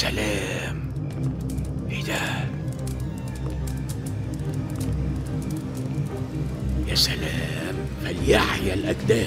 سلام ايه ده يا سلام فليحيا الاجداد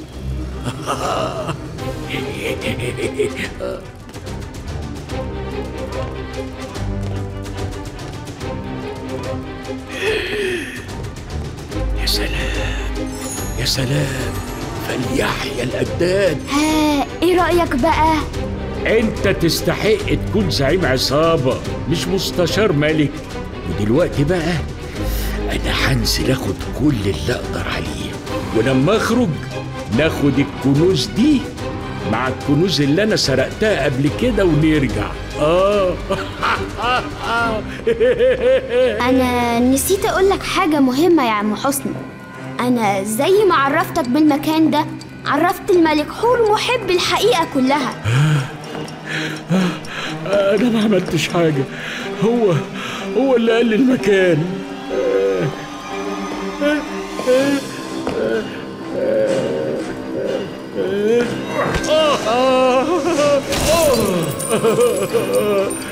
يا سلام يا سلام فليحيا الاجداد ها ايه رأيك بقى انت تستحق تكون زعيم عصابة مش مستشار ملك ودلوقتي بقى انا هنزل اخد كل اللي اقدر عليه ولما اخرج ناخد الكنوز دي مع الكنوز اللي انا سرقتها قبل كده ونرجع اه انا نسيت اقولك حاجة مهمة يا عم حسني انا زي ما عرفتك بالمكان ده عرفت الملك حور محب الحقيقة كلها انا ما عملتش حاجة هو هو اللي قال لي المكان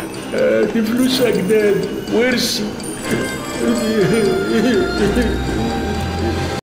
دي فلوس اجداد ورثي